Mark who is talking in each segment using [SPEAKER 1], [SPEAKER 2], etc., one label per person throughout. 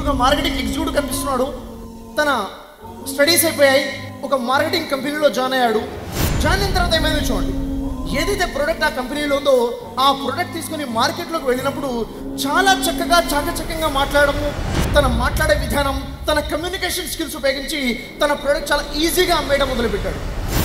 [SPEAKER 1] ఒక marketing executive కనిపిస్తున్నాడు తన స్టడీస్ అయిపోయాయి ఒక మార్కెటింగ్ కంపెనీలో జాయిన్ అయ్యాడు జాయిన్ అయిన తర్వాత ఏమైందో చూడండి ఏదైతే ప్రోడక్ట్ ఆ కంపెనీలో ఉందో ఆ ప్రోడక్ట్ తీసుకొని మార్కెట్లోకి వెళ్ళినప్పుడు చాలా చక్కగా చాకచక్యంగా మాట్లాడము తన మాట్లాడే విధానం తన కమ్యూనికేషన్ స్కిల్స్ ఉపయోగించి తన ప్రోడక్ట్ చాలా ఈజీగా అమ్మేయడం మొదలుపెట్టాడు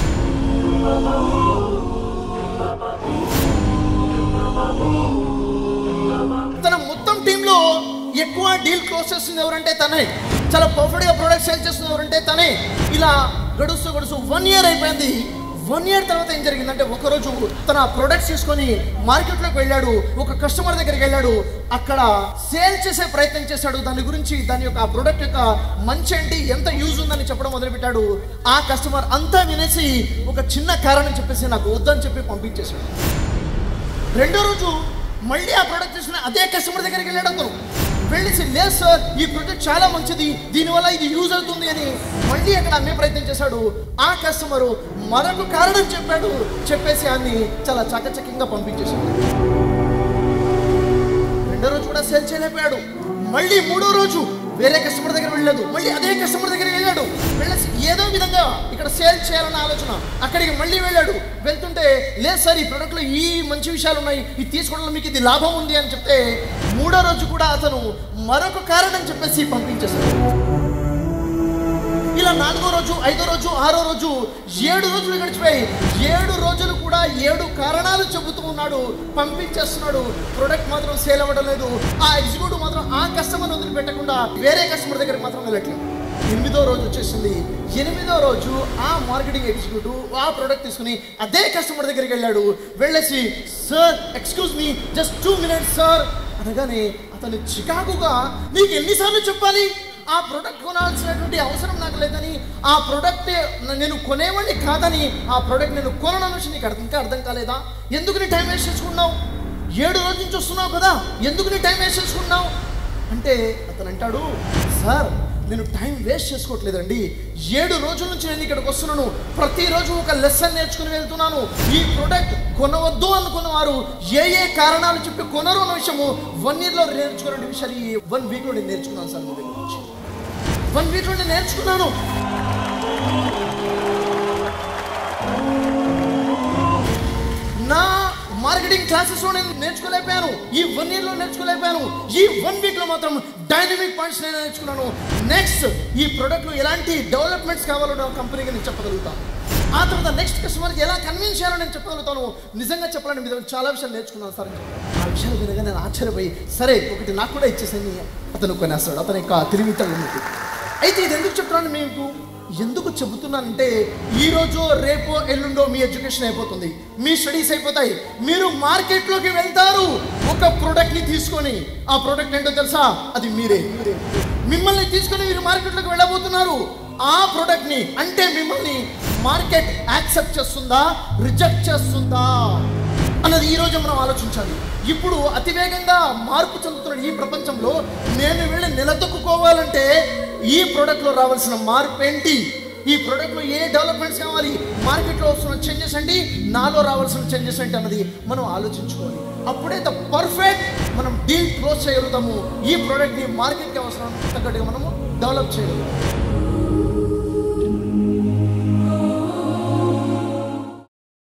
[SPEAKER 1] తన మొత్తం టీంలో ఎక్కువ డీల్ క్లోజ్ చేస్తుంది ఎవరంటే తనే చాలా పర్ఫెక్ట్గా ప్రోడక్ట్ సేల్ చేస్తుంది ఎవరంటే తనే ఇలా గడుస్తూ గడుస్తూ వన్ ఇయర్ అయిపోయింది వన్ ఇయర్ తర్వాత ఏం జరిగిందంటే ఒకరోజు తన ప్రొడక్ట్స్ తీసుకొని మార్కెట్లోకి వెళ్ళాడు ఒక కస్టమర్ దగ్గరికి వెళ్ళాడు అక్కడ సేల్ చేసే ప్రయత్నం చేశాడు దాని గురించి దాని యొక్క ప్రొడక్ట్ యొక్క మంచి ఏంటి ఎంత యూజ్ ఉందని చెప్పడం మొదలుపెట్టాడు ఆ కస్టమర్ అంతా వినేసి ఒక చిన్న కారణం చెప్పేసి నాకు వద్దని చెప్పి పంపించేశాడు రెండో రోజు మళ్ళీ ఆ ప్రోడక్ట్ తీసుకుని అదే కస్టమర్ దగ్గరికి వెళ్ళాడు అతను వెళ్ళేసి లేదు సార్ ఈ ప్రోడక్ట్ చాలా మంచిది దీనివల్ల ఇది యూజ్ అవుతుంది అని మళ్ళీ అక్కడ అమ్మే ప్రయత్నం చేశాడు ఆ కస్టమరు మరొక కారణం చెప్పాడు చెప్పేసి అన్ని చాలా చకచకంగా పంపించేశాడు రెండో రోజు కూడా సేల్ చేయలేకపోయాడు మళ్ళీ మూడో రోజు వేరే కస్టమర్ దగ్గర వెళ్ళలేదు మళ్ళీ అదే కస్టమర్ దగ్గరికి వెళ్ళాడు వెళ్ళేసి ఏదో విధంగా ఇక్కడ సేల్ చేయాలన్న ఆలోచన అక్కడికి మళ్ళీ వెళ్ళాడు వెళ్తుంటే లేదు సార్ ఈ ప్రోడక్ట్లో ఈ మంచి విషయాలు ఉన్నాయి ఇది తీసుకోవడంలో మీకు ఇది లాభం ఉంది అని చెప్తే మూడో రోజు కూడా అతను మరొక కారణం చెప్పేసి పంపించేశాడు ఇలా నాలుగో రోజు ఐదో రోజు ఆరో రోజు ఏడు రోజులు గడిచిపోయి ఏడు రోజులు కూడా ఏడు కారణాలు చెబుతూ ఉన్నాడు పంపించేస్తున్నాడు ప్రొడక్ట్ మాత్రం సేల్ అవ్వడం లేదు ఆ ఎగ్జిక్యూటివ్ మాత్రం ఆ కస్టమర్ వదిలిపెట్టకుండా వేరే కస్టమర్ దగ్గరికి మాత్రం వెళ్ళట్లేదు ఎనిమిదో రోజు వచ్చేసింది ఎనిమిదో రోజు ఆ మార్కెటింగ్ ఎగ్జిక్యూటివ్ ఆ ప్రోడక్ట్ తీసుకుని అదే కస్టమర్ దగ్గరికి వెళ్ళాడు వెళ్ళేసి sir excuse me just two minutes sir అనగానే అతను చికాకుగా నీకు ఎన్నిసార్లు చెప్పాలి ఆ ప్రోడక్ట్ కొనాల్సినటువంటి అవసరం నాకు లేదని ఆ ప్రోడక్ట్ నేను కొనేవాడిని కాదని ఆ ప్రోడక్ట్ నేను కొనడం నుంచి నీకు అర్థం ఇంకా అర్థం కాలేదా ఎందుకు నీ టైం వేస్ట్ చేసుకున్నావు ఏడు రోజుల నుంచి వస్తున్నావు కదా ఎందుకు నీ టైం వేస్ట్ చేసుకున్నావు అంటే అతను అంటాడు సార్ నేను టైం వేస్ట్ చేసుకోవట్లేదండి ఏడు రోజుల నుంచి నేను ఇక్కడికి వస్తున్నాను ప్రతిరోజు ఒక లెసన్ నేర్చుకుని వెళ్తున్నాను ఈ ప్రోడక్ట్ కొనవద్దు అనుకున్న వారు ఏ ఏ కారణాలు చెప్పి కొనరు అన్న విషయము వన్ ఇయర్లో నేర్చుకునే విషయాలు ఈ వన్ వీక్లో నేను నేర్చుకున్నాను సార్ మీ దగ్గర నుంచి వన్ వీక్లో నేను నేర్చుకున్నాను నా మార్కెటింగ్ క్లాసెస్లో నేను నేర్చుకోలేకపోయాను ఈ వన్ ఇయర్లో నేర్చుకోలేకపోయాను ఈ వన్ వీక్లో మాత్రం డైనమిక్ పాయింట్స్ నేను నేర్చుకున్నాను నెక్స్ట్ ఈ ప్రోడక్ట్లో ఎలాంటి డెవలప్మెంట్స్ కావాలో నా కంపెనీకి నేను చెప్పగలుగుతాను ఆ తర్వాత నెక్స్ట్ కస్టమర్కి ఎలా కన్విన్స్ చేయాలో నేను చెప్పగలుగుతాను నిజంగా చెప్పాలని మీ దగ్గర చాలా విషయాలు నేర్చుకున్నాను సార్ అని చెప్పాను. ఆ విషయాలు వినగా నేను ఆశ్చర్యపోయి సరే ఒకటి నాకు కూడా ఇచ్చేసని అతను కొనేస్తాడు అతని యొక్క తెలివితలు ఉన్నట్టు అయితే ఇది ఎందుకు చెప్తున్నాను మీకు ఎందుకు చెబుతున్నానంటే ఈ రోజు రేపో ఎల్లుండో మీ ఎడ్యుకేషన్ అయిపోతుంది మీ స్టడీస్ అయిపోతాయి మీరు మార్కెట్లోకి వెళ్తారు ఒక ప్రోడక్ట్ని తీసుకొని ఆ ప్రోడక్ట్ ఏంటో తెలుసా అది మీరే మిమ్మల్ని తీసుకొని మీరు మార్కెట్లోకి వెళ్ళబోతున్నారు ఆ ప్రోడక్ట్ని అంటే మిమ్మల్ని మార్కెట్ యాక్సెప్ట్ చేస్తుందా రిజెక్ట్ చేస్తుందా అన్నది ఈ రోజు మనం ఆలోచించాలి ఇప్పుడు అతివేగంగా మార్పు చెందుతున్న ఈ ప్రపంచంలో నేను వెళ్ళి నిలదొక్కుకోవాలంటే ఈ ప్రోడక్ట్లో రావాల్సిన మార్పు ఏంటి ఈ ప్రోడక్ట్లో ఏ డెవలప్మెంట్స్ కావాలి మార్కెట్లో వస్తున్న చేంజెస్ ఏంటి నాలో రావాల్సిన చేంజెస్ ఏంటి అన్నది మనం ఆలోచించుకోవాలి అప్పుడే ద పర్ఫెక్ట్ మనం డీల్ క్లోజ్ చేయగలుగుతాము ఈ ప్రోడక్ట్ని మార్కెట్కి అవసరం తగ్గట్టుగా మనము డెవలప్ చేయగలుగుతాం